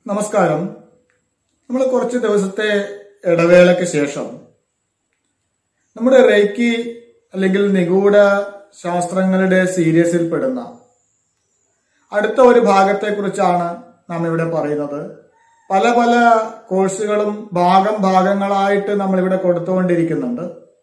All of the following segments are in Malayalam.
നമസ്കാരം നമ്മൾ കുറച്ച് ദിവസത്തെ ഇടവേളയ്ക്ക് ശേഷം നമ്മുടെ റേക്കി അല്ലെങ്കിൽ നിഗൂഢ ശാസ്ത്രങ്ങളുടെ സീരീസിൽ പെടുന്ന അടുത്ത ഒരു ഭാഗത്തെക്കുറിച്ചാണ് നാം ഇവിടെ പറയുന്നത് പല പല കോഴ്സുകളും ഭാഗം ഭാഗങ്ങളായിട്ട് നമ്മൾ ഇവിടെ കൊടുത്തുകൊണ്ടിരിക്കുന്നുണ്ട്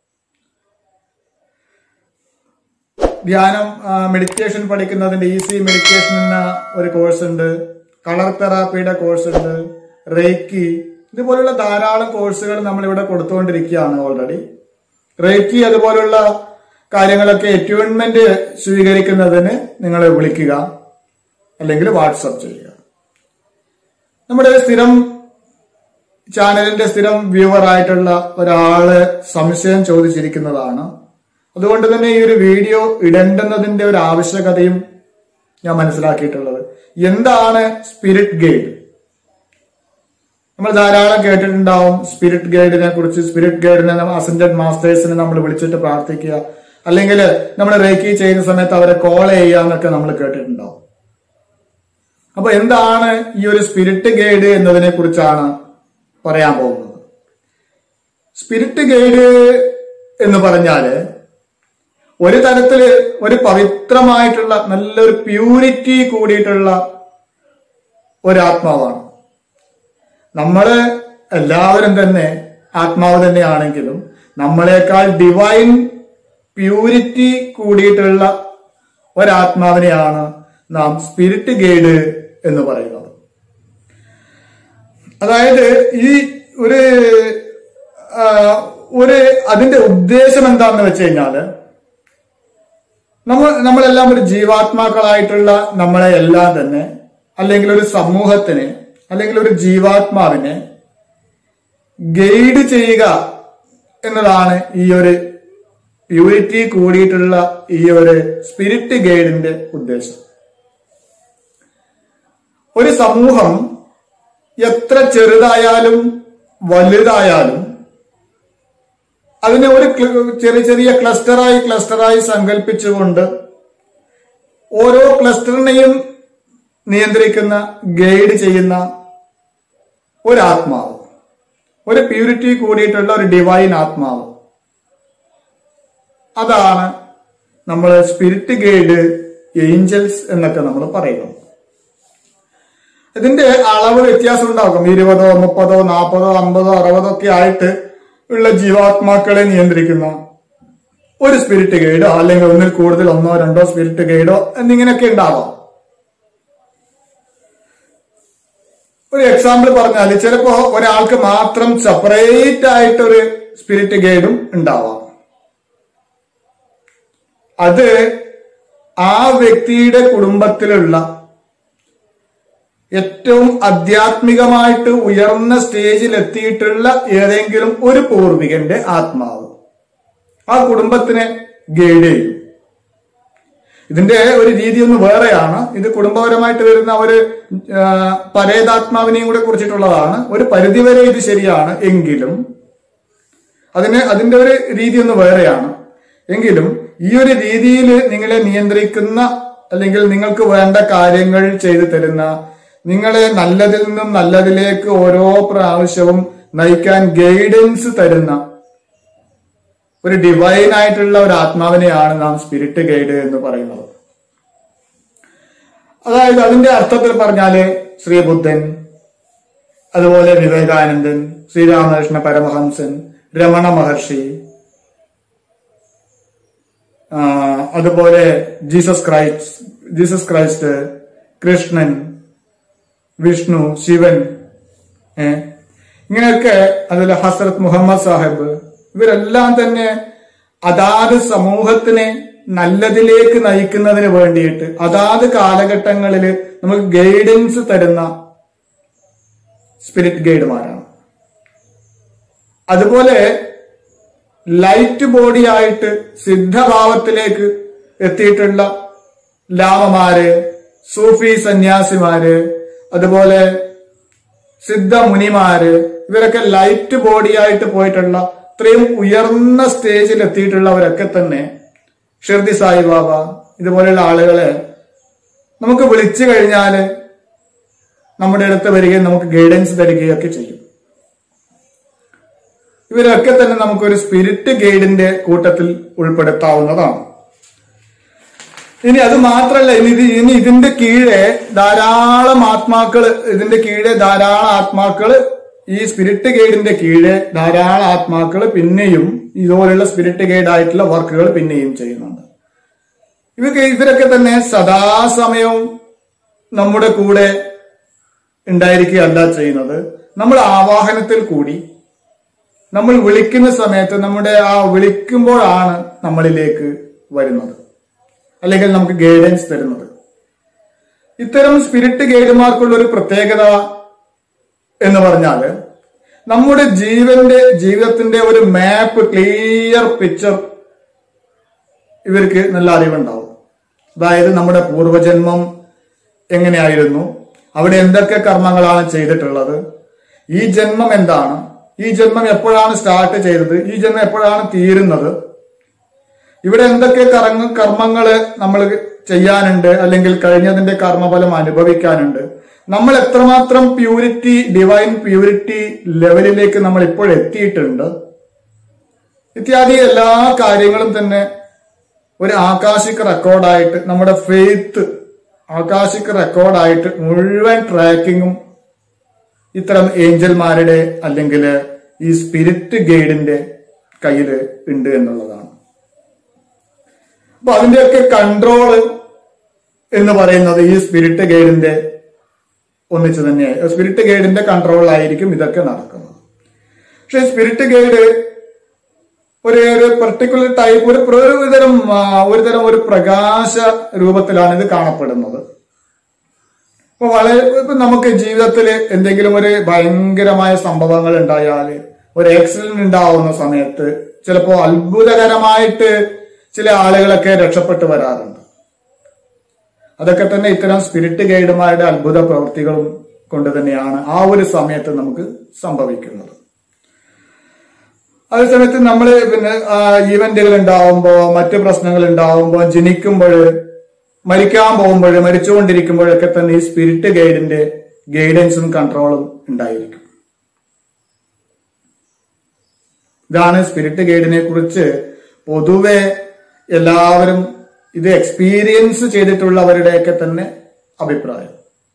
ധ്യാനം മെഡിറ്റേഷൻ പഠിക്കുന്നതിന്റെ ഈസി മെഡിറ്റേഷൻ എന്ന ഒരു കോഴ്സ് ഉണ്ട് കളർ തെറാപ്പിയുടെ കോഴ്സ് ഉണ്ട് റേക്കി ഇതുപോലുള്ള ധാരാളം കോഴ്സുകൾ നമ്മൾ ഇവിടെ കൊടുത്തുകൊണ്ടിരിക്കുകയാണ് ഓൾറെഡി റേക്കി അതുപോലുള്ള കാര്യങ്ങളൊക്കെ എറ്റ്യൂൺമെന്റ് സ്വീകരിക്കുന്നതിന് നിങ്ങൾ വിളിക്കുക അല്ലെങ്കിൽ വാട്സപ്പ് ചെയ്യുക നമ്മുടെ സ്ഥിരം ചാനലിന്റെ സ്ഥിരം വ്യൂവർ ആയിട്ടുള്ള ഒരാള് സംശയം ചോദിച്ചിരിക്കുന്നതാണ് അതുകൊണ്ട് തന്നെ ഈ ഒരു വീഡിയോ ഇടേണ്ടുന്നതിന്റെ ഒരു ആവശ്യകതയും ഞാൻ മനസ്സിലാക്കിയിട്ടുള്ളത് എന്താണ് സ്പിരിറ്റ് ഗൈഡ് നമ്മൾ ധാരാളം കേട്ടിട്ടുണ്ടാവും സ്പിരിറ്റ് ഗൈഡിനെ കുറിച്ച് സ്പിരിറ്റ് ഗൈഡിനെ അസന്റഡ് മാസ്റ്റേഴ്സിനെ നമ്മൾ വിളിച്ചിട്ട് പ്രാർത്ഥിക്കുക അല്ലെങ്കിൽ നമ്മൾ റേക്കി ചെയ്യുന്ന സമയത്ത് അവരെ കോൾ ചെയ്യുക എന്നൊക്കെ നമ്മൾ കേട്ടിട്ടുണ്ടാവും അപ്പൊ എന്താണ് ഈ ഒരു സ്പിരിറ്റ് ഗൈഡ് എന്നതിനെ കുറിച്ചാണ് പറയാൻ പോകുന്നത് സ്പിരിറ്റ് ഗൈഡ് എന്ന് പറഞ്ഞാല് ഒരു തരത്തില് ഒരു പവിത്രമായിട്ടുള്ള നല്ലൊരു പ്യൂരിറ്റി കൂടിയിട്ടുള്ള ഒരു ആത്മാവാണ് നമ്മള് എല്ലാവരും തന്നെ ആത്മാവ് തന്നെയാണെങ്കിലും നമ്മളെക്കാൾ ഡിവൈൻ പ്യൂരിറ്റി കൂടിയിട്ടുള്ള ഒരാത്മാവിനെയാണ് നാം സ്പിരിറ്റ് ഗൈഡ് എന്ന് പറയുന്നത് അതായത് ഈ ഒരു ആ, ഒരു അതിന്റെ ഉദ്ദേശം എന്താന്ന് വെച്ച് കഴിഞ്ഞാല് നമ്മൾ നമ്മളെല്ലാം ഒരു ജീവാത്മാക്കളായിട്ടുള്ള നമ്മളെ എല്ലാം തന്നെ അല്ലെങ്കിൽ ഒരു സമൂഹത്തിന് അല്ലെങ്കിൽ ഒരു ജീവാത്മാവിനെ ഗൈഡ് ചെയ്യുക എന്നതാണ് ഈ ഒരു പ്യൂരിറ്റി കൂടിയിട്ടുള്ള ഈ ഒരു സ്പിരിറ്റ് ഗൈഡിന്റെ ഉദ്ദേശം ഒരു സമൂഹം എത്ര ചെറുതായാലും വലുതായാലും അതിനെ ഒരു ക്ല- ചെറിയ ചെറിയ ക്ലസ്റ്ററായി ക്ലസ്റ്ററായി സങ്കല്പിച്ചുകൊണ്ട് ഓരോ ക്ലസ്റ്ററിനെയും നിയന്ത്രിക്കുന്ന ഗൈഡ് ചെയ്യുന്ന ഒരു ആത്മാവ് ഒരു പ്യൂരിറ്റി കൂടിയിട്ടുള്ള ഒരു ഡിവൈൻ ആത്മാവ് അതാണ് നമ്മൾ സ്പിരിറ്റ് ഗൈഡ് ഏഞ്ചൽസ് എന്നൊക്കെ നമ്മൾ പറയുന്നത് ഇതിന്റെ അളവ് വ്യത്യാസം ഉണ്ടാകും ഇരുപതോ മുപ്പതോ നാൽപ്പതോ അമ്പതോ അറുപതോ ഒക്കെ ആയിട്ട് ഉള്ള ജീവാത്മാക്കളെ നിയന്ത്രിക്കുന്ന ഒരു സ്പിരിറ്റ് ഗൈഡോ അല്ലെങ്കിൽ ഒന്നിൽ കൂടുതൽ ഒന്നോ രണ്ടോ സ്പിരിറ്റ് ഗൈഡോ എന്നിങ്ങനെയൊക്കെ ഉണ്ടാവാം ഒരു എക്സാമ്പിൾ പറഞ്ഞാൽ ചിലപ്പോ ഒരാൾക്ക് മാത്രം സെപ്പറേറ്റ് ആയിട്ടൊരു സ്പിരിറ്റ് ഗൈഡും ഉണ്ടാവാം അത് ആ വ്യക്തിയുടെ കുടുംബത്തിലുള്ള ഏറ്റവും ആധ്യാത്മികമായിട്ട് ഉയർന്ന സ്റ്റേജിൽ എത്തിയിട്ടുള്ള ഏതെങ്കിലും ഒരു പൂർവികന്റെ ആത്മാവ് ആ കുടുംബത്തിനെ ഗൈഡ് ചെയ്യും ഇതിന്റെ ഒരു രീതി ഒന്ന് വേറെയാണ് ഇത് കുടുംബപരമായിട്ട് വരുന്ന ഒരു ആ, പരേതാത്മാവിനെയും കൂടെ കുറിച്ചിട്ടുള്ളതാണ് ഒരു പരിധിവരെ ഇത് ശരിയാണ് എങ്കിലും അതിന് അതിന്റെ ഒരു രീതി ഒന്ന് വേറെയാണ് എങ്കിലും ഈ ഒരു രീതിയിൽ നിങ്ങളെ നിയന്ത്രിക്കുന്ന അല്ലെങ്കിൽ നിങ്ങൾക്ക് വേണ്ട കാര്യങ്ങൾ ചെയ്തു തരുന്ന നിങ്ങളെ നല്ലതിൽ നിന്നും നല്ലതിലേക്ക് ഓരോ പ്രാവശ്യവും നയിക്കാൻ ഗൈഡൻസ് തരുന്ന ഒരു ഡിവൈൻ ആയിട്ടുള്ള ഒരു ആത്മാവിനെയാണ് നാം സ്പിരിറ്റ് ഗൈഡ് എന്ന് പറയുന്നത് അതായത് അതിന്റെ അർത്ഥത്തിൽ പറഞ്ഞാല് ശ്രീബുദ്ധൻ അതുപോലെ വിവേകാനന്ദൻ ശ്രീരാമകൃഷ്ണ പരമഹംസൻ രമണ മഹർഷി ആ, അതുപോലെ Jesus Christ Jesus Christ Krishnan Vishnu Shivan ഏ ഇങ്ങനെയൊക്കെ അതിൽ ഹസ്രത്ത് മുഹമ്മദ് സാഹിബ് ഇവരെല്ലാം തന്നെ അതാത് സമൂഹത്തിനെ നല്ലതിലേക്ക് നയിക്കുന്നതിന് വേണ്ടിയിട്ട് അതാത് കാലഘട്ടങ്ങളിൽ നമുക്ക് ഗൈഡൻസ് തരുന്ന സ്പിരിറ്റ് ഗൈഡുമാരാണ് അതുപോലെ ലൈറ്റ് ബോഡി ആയിട്ട് സിദ്ധഭാവത്തിലേക്ക് എത്തിയിട്ടുള്ള ലാമമാര് സൂഫി സന്യാസിമാര് അതുപോലെ സിദ്ധ മുനിമാര് ഇവരൊക്കെ ലൈറ്റ് ബോഡി ആയിട്ട് പോയിട്ടുള്ള ഇത്രയും ഉയർന്ന സ്റ്റേജിൽ എത്തിയിട്ടുള്ളവരൊക്കെ തന്നെ ഷിർദി സായിബാബ ഇതുപോലെയുള്ള ആളുകളെ നമുക്ക് വിളിച്ചു കഴിഞ്ഞാല് നമ്മുടെ അടുത്ത് വരികയും നമുക്ക് ഗൈഡൻസ് തരികയും ഒക്കെ ചെയ്യും ഇവരൊക്കെ തന്നെ നമുക്കൊരു സ്പിരിറ്റ് ഗൈഡിന്റെ കൂട്ടത്തിൽ ഉൾപ്പെടുത്താവുന്നതാണ് ഇനി അത് മാത്രല്ല ഇനി ഇത് ഇനി ഇതിന്റെ കീഴെ ധാരാളം ആത്മാക്കള് ഇതിന്റെ കീഴെ ധാരാളം ആത്മാക്കള് ഈ സ്പിരിറ്റ് ഗൈഡിന്റെ കീഴെ ധാരാളം ആത്മാക്കള് പിന്നെയും ഇതുപോലുള്ള സ്പിരിറ്റ് ഗൈഡ് ആയിട്ടുള്ള വർക്കുകൾ പിന്നെയും ചെയ്യുന്നുണ്ട് ഇവർക്ക് ഇവരൊക്കെ തന്നെ സദാസമയവും നമ്മുടെ കൂടെ ഉണ്ടായിരിക്കുകയല്ല ചെയ്യുന്നത് നമ്മൾ ആവാഹനത്തിൽ കൂടി നമ്മൾ വിളിക്കുന്ന സമയത്ത് നമ്മുടെ ആ വിളിക്കുമ്പോഴാണ് നമ്മളിലേക്ക് വരുന്നത് അല്ലെങ്കിൽ നമുക്ക് ഗൈഡൻസ് തരുന്നത് ഇത്തരം സ്പിരിറ്റ് ഗൈഡുമാർക്കുള്ള ഒരു പ്രത്യേകത എന്ന് പറഞ്ഞാല് നമ്മുടെ ജീവന്റെ ജീവിതത്തിന്റെ ഒരു മാപ്പ് ക്ലിയർ പിക്ചർ ഇവർക്ക് നല്ല അറിവുണ്ടാവും അതായത് നമ്മുടെ പൂർവജന്മം എങ്ങനെയായിരുന്നു അവിടെ എന്തൊക്കെ കർമ്മങ്ങളാണ് ചെയ്തിട്ടുള്ളത് ഈ ജന്മം എന്താണ് ഈ ജന്മം എപ്പോഴാണ് സ്റ്റാർട്ട് ചെയ്തത് ഈ ജന്മം എപ്പോഴാണ് തീരുന്നത് ഇവിടെ എന്തൊക്കെ കറങ്ങ കർമ്മങ്ങള് നമ്മൾ ചെയ്യാനുണ്ട് അല്ലെങ്കിൽ കഴിഞ്ഞതിന്റെ കർമ്മഫലം അനുഭവിക്കാനുണ്ട് നമ്മൾ എത്രമാത്രം പ്യൂരിറ്റി ഡിവൈൻ പ്യൂരിറ്റി ലെവലിലേക്ക് നമ്മൾ ഇപ്പോൾ എത്തിയിട്ടുണ്ട് ഇത്യാദി എല്ലാ കാര്യങ്ങളും തന്നെ ഒരു ആകാശിക് റെക്കോർഡായിട്ട് നമ്മുടെ ഫെയ്ത്ത് ആകാശിക് റെക്കോർഡായിട്ട് മുഴുവൻ ട്രാക്കിങ്ങും ഇത്തരം ഏഞ്ചൽമാരുടെ അല്ലെങ്കിൽ ഈ സ്പിരിറ്റ് ഗൈഡിന്റെ കയ്യിൽ ഉണ്ട് എന്നുള്ളതാണ് അപ്പൊ അതിന്റെയൊക്കെ കൺട്രോള് എന്ന് പറയുന്നത് ഈ സ്പിരിറ്റ് ഗൈഡിന്റെ ഒന്നിച്ച് തന്നെയായി സ്പിരിറ്റ് ഗൈഡിന്റെ കൺട്രോളിലായിരിക്കും ഇതൊക്കെ നടക്കുന്നത് പക്ഷെ സ്പിരിറ്റ് ഗൈഡ് ഒരു ഒരു പെർട്ടിക്കുലർ ടൈപ്പ് ഒരു പ്ര- ഒരു തരം ആ, ഒരു തരം ഒരു പ്രകാശ രൂപത്തിലാണ് ഇത് കാണപ്പെടുന്നത് ഇപ്പൊ വളരെ ഇപ്പൊ നമുക്ക് ജീവിതത്തിൽ എന്തെങ്കിലും ഒരു ഭയങ്കരമായ സംഭവങ്ങൾ ഉണ്ടായാല് ഒരു ആക്സിഡന്റ് ഉണ്ടാവുന്ന സമയത്ത് ചിലപ്പോ അത്ഭുതകരമായിട്ട് ചില ആളുകളൊക്കെ രക്ഷപ്പെട്ടു വരാറുണ്ട് അതൊക്കെ തന്നെ ഇത്തരം സ്പിരിറ്റ് ഗൈഡുമാരുടെ അത്ഭുത പ്രവൃത്തികളും കൊണ്ട് തന്നെയാണ് ആ ഒരു സമയത്ത് നമുക്ക് സംഭവിക്കുന്നത് അതേ സമയത്ത് നമ്മൾ പിന്നെ ഈവന്റുകൾ ഉണ്ടാവുമ്പോ മറ്റു പ്രശ്നങ്ങൾ ഉണ്ടാവുമ്പോ ജനിക്കുമ്പോൾ മരിക്കാൻ പോകുമ്പോൾ മരിച്ചുകൊണ്ടിരിക്കുമ്പോഴൊക്കെ തന്നെ ഈ സ്പിരിറ്റ് ഗൈഡിന്റെ ഗൈഡൻസും കൺട്രോളും ഉണ്ടായിരിക്കും ഇതാണ് സ്പിരിറ്റ് ഗൈഡിനെ കുറിച്ച് പൊതുവെ എല്ലാവരും ഇത് എക്സ്പീരിയൻസ് ചെയ്തിട്ടുള്ളവരുടെയൊക്കെ തന്നെ അഭിപ്രായം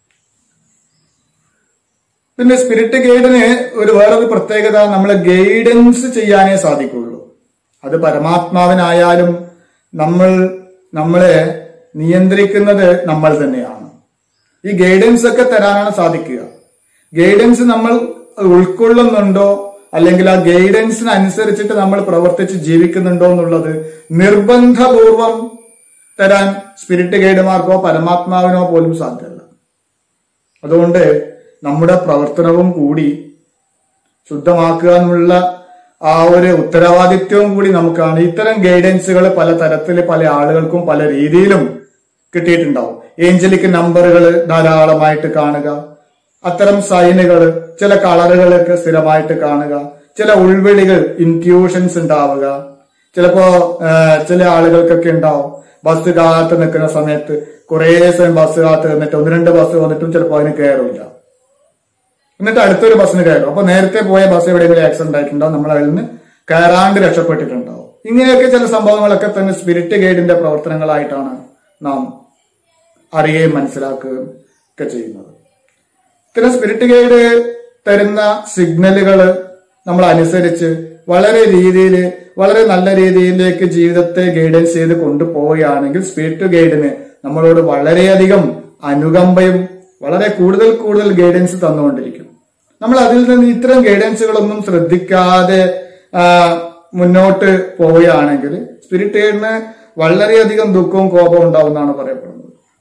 പിന്നെ സ്പിരിറ്റ് ഗൈഡിന് ഒരു വേറൊരു പ്രത്യേകത നമ്മളെ ഗൈഡൻസ് ചെയ്യാനേ സാധിക്കുള്ളൂ അത് പരമാത്മാവിനായാലും നമ്മൾ നമ്മളെ നിയന്ത്രിക്കുന്നത് നമ്മൾ തന്നെയാണ് ഈ ഗൈഡൻസ് ഒക്കെ തരാനാണ് സാധിക്കുക ഗൈഡൻസ് നമ്മൾ ഉൾക്കൊള്ളുന്നുണ്ടോ അല്ലെങ്കിൽ ആ ഗൈഡൻസിന് അനുസരിച്ചിട്ട് നമ്മൾ പ്രവർത്തിച്ച് ജീവിക്കുന്നുണ്ടോ എന്നുള്ളത് നിർബന്ധപൂർവം തരാൻ സ്പിരിറ്റ് ഗൈഡുമാർക്കോ പരമാത്മാവിനോ പോലും സാധ്യമല്ല അതുകൊണ്ട് നമ്മുടെ പ്രവർത്തനവും കൂടി ശുദ്ധമാക്കുക എന്നുള്ള ആ ഒരു ഉത്തരവാദിത്വവും കൂടി നമുക്കാണ് ഇത്തരം ഗൈഡൻസുകൾ പല തരത്തിൽ പല ആളുകൾക്കും പല രീതിയിലും കിട്ടിയിട്ടുണ്ടാവും ഏഞ്ചലിക് നമ്പറുകൾ ധാരാളമായിട്ട് കാണുക അത്തരം സൈനുകൾ ചില കളറുകളൊക്കെ സ്ഥിരമായിട്ട് കാണുക ചില ഉൾവിളികൾ ഇൻറ്റ്യൂഷൻസ് ഉണ്ടാവുക ചിലപ്പോ ആ, ചില ആളുകൾക്കൊക്കെ ഉണ്ടാവും ബസ് കാത്ത് നിൽക്കുന്ന സമയത്ത് കുറേ സമയം ബസ് കാത്ത് നിന്നിട്ട് ഒന്ന് രണ്ട് ബസ് വന്നിട്ടും ചിലപ്പോൾ അതിന് കയറില്ല എന്നിട്ട് അടുത്തൊരു ബസ്സിന് കയറും അപ്പൊ നേരത്തെ പോയ ബസ് എവിടെയെങ്കിലും ആക്സിഡന്റ് ആയിട്ടുണ്ടാവും നമ്മൾ അതിൽ നിന്ന് കയറാണ്ട് രക്ഷപ്പെട്ടിട്ടുണ്ടാവും ഇങ്ങനെയൊക്കെ ചില സംഭവങ്ങളൊക്കെ തന്നെ സ്പിരിറ്റ് ഗൈഡിന്റെ പ്രവർത്തനങ്ങളായിട്ടാണ് നാം അറിയുകയും മനസ്സിലാക്കുകയും ഒക്കെ ചെയ്യുന്നത് ഇത്തരം സ്പിരിറ്റ് ഗൈഡ് തരുന്ന സിഗ്നലുകൾ നമ്മൾ അനുസരിച്ച് വളരെ രീതിയിൽ വളരെ നല്ല രീതിയിലേക്ക് ജീവിതത്തെ ഗൈഡൻസ് ചെയ്ത് കൊണ്ടുപോവുകയാണെങ്കിൽ സ്പിരിറ്റ് ഗൈഡിന് നമ്മളോട് വളരെയധികം അനുകമ്പയും വളരെ കൂടുതൽ കൂടുതൽ ഗൈഡൻസ് തന്നുകൊണ്ടിരിക്കും നമ്മൾ അതിൽ നിന്ന് ഇത്തരം ഗൈഡൻസുകളൊന്നും ശ്രദ്ധിക്കാതെ ആ, മുന്നോട്ട് പോവുകയാണെങ്കിൽ സ്പിരിറ്റ് ഗൈഡിന് വളരെയധികം ദുഃഖവും കോപവും ഉണ്ടാവും എന്നാണ് പറയപ്പെടുന്നത്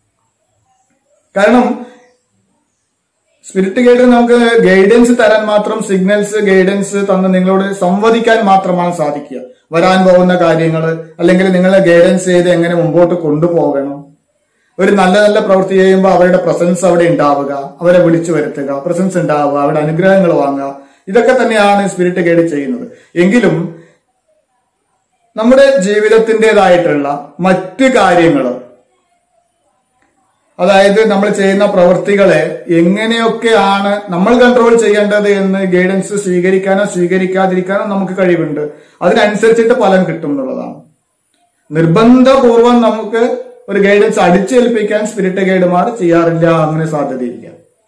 കാരണം സ്പിരിറ്റ് ഗൈഡ് നമുക്ക് ഗൈഡൻസ് തരാൻ മാത്രം സിഗ്നൽസ് ഗൈഡൻസ് തന്ന് നിങ്ങളോട് സംവദിക്കാൻ മാത്രമാണ് സാധിക്കുക വരാൻ പോകുന്ന കാര്യങ്ങൾ അല്ലെങ്കിൽ നിങ്ങളെ ഗൈഡൻസ് ചെയ്ത് എങ്ങനെ മുമ്പോട്ട് കൊണ്ടുപോകണം ഒരു നല്ല നല്ല പ്രവൃത്തി ചെയ്യുമ്പോൾ അവരുടെ പ്രസൻസ് അവിടെ ഉണ്ടാവുക അവരെ വിളിച്ചു വരുത്തുക പ്രസൻസ് ഉണ്ടാവുക അവരുടെ അനുഗ്രഹങ്ങൾ വാങ്ങുക ഇതൊക്കെ തന്നെയാണ് സ്പിരിറ്റ് ഗൈഡ് ചെയ്യുന്നത് എങ്കിലും നമ്മുടെ ജീവിതത്തിൻ്റെതായിട്ടുള്ള മറ്റ് കാര്യങ്ങൾ അതായത് നമ്മൾ ചെയ്യുന്ന പ്രവൃത്തികളെ എങ്ങനെയൊക്കെയാണ് നമ്മൾ കൺട്രോൾ ചെയ്യേണ്ടത് എന്ന് ഗൈഡൻസ് സ്വീകരിക്കാനോ സ്വീകരിക്കാതിരിക്കാനോ നമുക്ക് കഴിവുണ്ട് അതിനനുസരിച്ചിട്ട് ഫലം കിട്ടും എന്നുള്ളതാണ് നിർബന്ധപൂർവം നമുക്ക് ഒരു ഗൈഡൻസ് അടിച്ചേൽപ്പിക്കാൻ സ്പിരിറ്റ് ഗൈഡുമാർ ചെയ്യാറില്ല അങ്ങനെ സാധ്യതയില്ല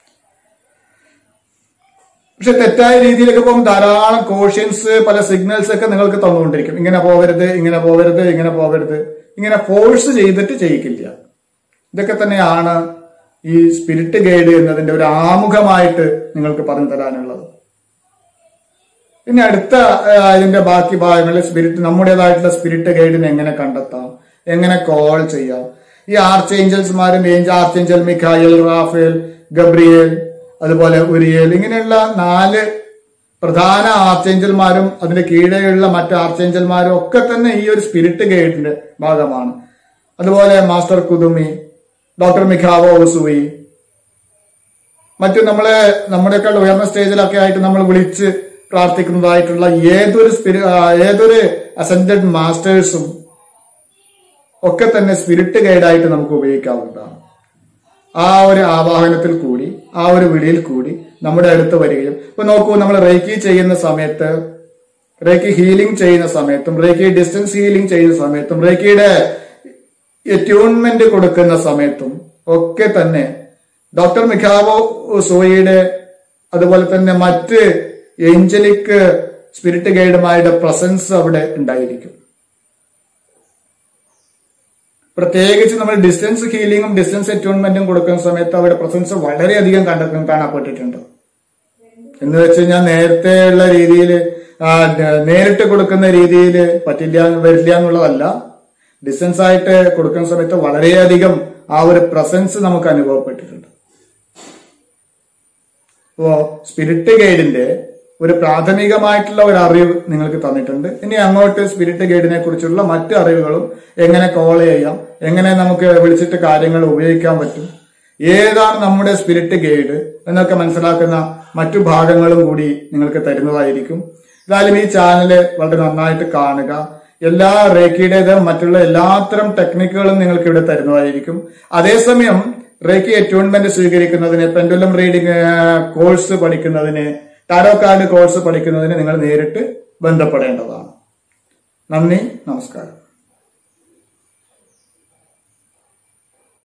പക്ഷെ തെറ്റായ രീതിയിലൊക്കെ പോകും ധാരാളം കോഷ്യൻസ് പല സിഗ്നൽസ് ഒക്കെ നിങ്ങൾക്ക് തന്നുകൊണ്ടിരിക്കും ഇങ്ങനെ പോവരുത് ഇങ്ങനെ പോവരുത് ഇങ്ങനെ പോവരുത് ഇങ്ങനെ ഫോഴ്സ് ചെയ്തിട്ട് ചെയ്യിക്കില്ല ഇതൊക്കെ തന്നെയാണ് ഈ സ്പിരിറ്റ് ഗൈഡ് എന്നതിന്റെ ഒരു ആമുഖമായിട്ട് നിങ്ങൾക്ക് പറഞ്ഞു തരാനുള്ളത് ഇനി അടുത്ത ആ, ഇതിന്റെ ബാക്കി ഭാഗങ്ങളിൽ സ്പിരിറ്റ് നമ്മുടേതായിട്ടുള്ള സ്പിരിറ്റ് ഗൈഡിനെ എങ്ങനെ കണ്ടെത്താം എങ്ങനെ കോൾ ചെയ്യാം ഈ ആർച്ച് ഏഞ്ചൽസ്മാരും angel archangel Mikhael Raphael Gabriel അതുപോലെ ഉരിയേൽ ഇങ്ങനെയുള്ള നാല് പ്രധാന ആർച്ചേഞ്ചൽമാരും അതിന്റെ കീഴെയുള്ള മറ്റ് ആർച്ചേഞ്ചൽമാരും ഒക്കെ തന്നെ ഈ ഒരു സ്പിരിറ്റ് ഗൈഡിന്റെ ഭാഗമാണ് അതുപോലെ മാസ്റ്റർ കുതുമി ഡോക്ടർ മിഖാവോ ഒസുയി മറ്റു നമ്മളെ നമ്മുടെയൊക്കെ ഉയർന്ന സ്റ്റേജിലൊക്കെ ആയിട്ട് നമ്മൾ വിളിച്ച് പ്രാർത്ഥിക്കുന്നതായിട്ടുള്ള ഏതൊരു സ്പിരി ആ, ഏതൊരു അസെൻഡഡ് മാസ്റ്റേഴ്സും ഒക്കെ തന്നെ സ്പിരിറ്റ് ഗൈഡായിട്ട് നമുക്ക് ഉപയോഗിക്കാവുന്നതാണ് ആ ഒരു ആവാഹനത്തിൽ കൂടി ആ ഒരു വിളിയിൽ കൂടി നമ്മുടെ അടുത്ത് വരികയും ഇപ്പൊ നോക്കൂ നമ്മൾ റേക്കി ചെയ്യുന്ന സമയത്ത് റേക്കി ഹീലിംഗ് ചെയ്യുന്ന സമയത്തും റേക്കി ഡിസ്റ്റൻസ് ഹീലിംഗ് ചെയ്യുന്ന സമയത്തും റേക്കിയുടെ ട്യൂൺമെന്റ് കൊടുക്കുന്ന സമയത്തും ഒക്കെ തന്നെ ഡോക്ടർ മിഖാവോ സോയിയുടെ അതുപോലെ തന്നെ മറ്റ് ഏഞ്ചലിക് സ്പിരിറ്റ് ഗൈഡുമാരുടെ പ്രസൻസ് അവിടെ ഉണ്ടായിരിക്കും പ്രത്യേകിച്ച് നമ്മൾ ഡിസ്റ്റൻസ് ഹീലിംഗും ഡിസ്റ്റൻസ് അറ്റ്യൂൺമെന്റും കൊടുക്കുന്ന സമയത്ത് അവരുടെ പ്രസൻസ് വളരെയധികം കണ്ടെത്താൻ കാണപ്പെട്ടിട്ടുണ്ട് എന്ന് വെച്ച് കഴിഞ്ഞാൽ നേരത്തെ ഉള്ള രീതിയിൽ നേരിട്ട് കൊടുക്കുന്ന രീതിയിൽ പറ്റില്ല വരില്ല എന്നുള്ളതല്ല ഡിസ്റ്റൻസ് ആയിട്ട് കൊടുക്കുന്ന സമയത്ത് വളരെയധികം ആ ഒരു പ്രസൻസ് നമുക്ക് അനുഭവപ്പെട്ടിട്ടുണ്ട് അപ്പോ സ്പിരിറ്റ് ഗൈഡിന്റെ ഒരു പ്രാഥമികമായിട്ടുള്ള ഒരു അറിവ് നിങ്ങൾക്ക് തന്നിട്ടുണ്ട് ഇനി അങ്ങോട്ട് സ്പിരിറ്റ് ഗൈഡിനെ കുറിച്ചുള്ള മറ്റു അറിവുകളും എങ്ങനെ കോൾ ചെയ്യാം എങ്ങനെ നമുക്ക് വിളിച്ചിട്ട് കാര്യങ്ങൾ ഉപയോഗിക്കാൻ പറ്റും ഏതാണ് നമ്മുടെ സ്പിരിറ്റ് ഗൈഡ് എന്നൊക്കെ മനസ്സിലാക്കുന്ന മറ്റു ഭാഗങ്ങളും കൂടി നിങ്ങൾക്ക് തരുന്നതായിരിക്കും എന്തായാലും ഈ ചാനല് വളരെ നന്നായിട്ട് കാണുക എല്ലാ റേക്കിയുടേത് മറ്റുള്ള എല്ലാത്തരം ടെക്നിക്കുകളും നിങ്ങൾക്ക് ഇവിടെ തരുന്നതായിരിക്കും അതേസമയം റേക്കി അറ്റ്യൂൺമെന്റ് സ്വീകരിക്കുന്നതിന് പെൻഡുലം റീഡിംഗ് കോഴ്സ് പഠിക്കുന്നതിന് ടാരോ കാർഡ് കോഴ്സ് പഠിക്കുന്നതിന് നിങ്ങൾ നേരിട്ട് ബന്ധപ്പെടേണ്ടതാണ് നന്ദി നമസ്കാരം